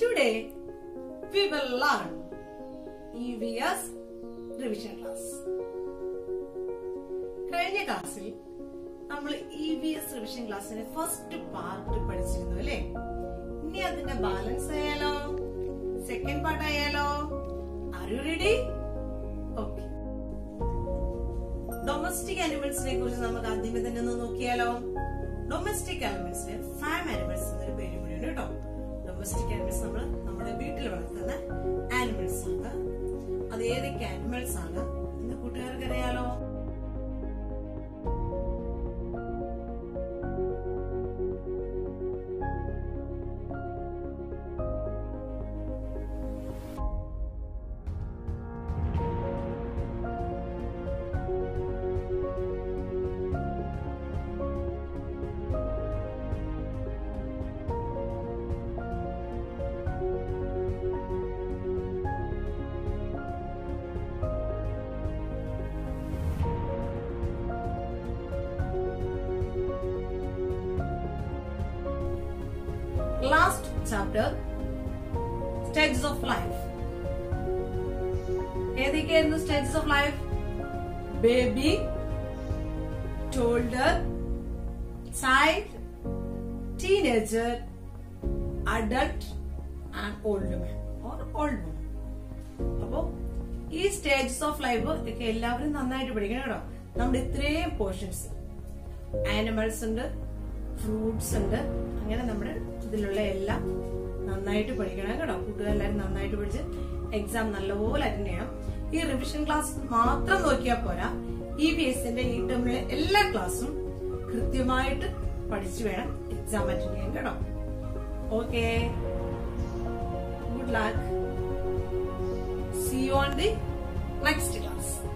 Today we will learn EVS revision class. കഴിഞ്ഞ ക്ലാസ്സിൽ നമ്മൾ ഇ വി എസ് റിവിഷൻ ക്ലാസ്സിന്റെ ഫസ്റ്റ് പാർട്ട് പഠിച്ചിരുന്നു അല്ലേ ഇനി അതിന്റെ ബാലൻസ് ആയാലോ സെക്കൻഡ് പാർട്ട് ആയാലോ are you ready okay domestic അനിമൽസിനെ കുറിച്ച് നമുക്ക് ആദ്യമേ തന്നെ ഒന്ന് നോക്കിയാലോ ഡൊമസ്റ്റിക് അനിമൽസിന് ഫാം അനിമൽസ് എന്നൊരു പേര് കൂടിയുണ്ട് കേട്ടോ ഡൊമസ്റ്റിക് അനിമൽസ് നമ്മൾ നമ്മുടെ വീട്ടിൽ വളർത്തുന്ന ആനിമൽസ് ആണ് അത് ഏതൊക്കെ ആനിമൽസ് ആണ് എന്ന് കൂട്ടുകാർക്ക് അറിയാലോ last chapter stages of life ഏതൊക്കെയായിരുന്നു stages of life baby toddler child teenager adult and old man or old woman അപ്പോ ഈ സ്റ്റേജസ് ഓഫ് ലൈഫ് ഒക്കെ എല്ലാവരും നന്നായിട്ട് പഠിക്കണം കേട്ടോ നമ്മുടെ ഇത്രയും പോർഷൻസ് ആനിമൽസ് ഉണ്ട് ഫ്രൂട്ട്സ് ഉണ്ട് അങ്ങനെ നമ്മുടെ ഇതിലുള്ള എല്ലാം നന്നായിട്ട് പഠിക്കണം കേട്ടോ കൂട്ടുകാരെല്ലാരും നന്നായിട്ട് പഠിച്ച് എക്സാം നല്ലപോലെ അറ്റൻഡ് ചെയ്യണം ഈ റിവിഷൻ ക്ലാസ് മാത്രം നോക്കിയാൽ പോരാ ഇ ബി എസിന്റെ ഈ ടേമിലെ എല്ലാ ക്ലാസ്സും കൃത്യമായിട്ട് പഠിച്ചു വേണം എക്സാം അറ്റൻഡ് ചെയ്യാൻ കേട്ടോ okay good luck see you on the next class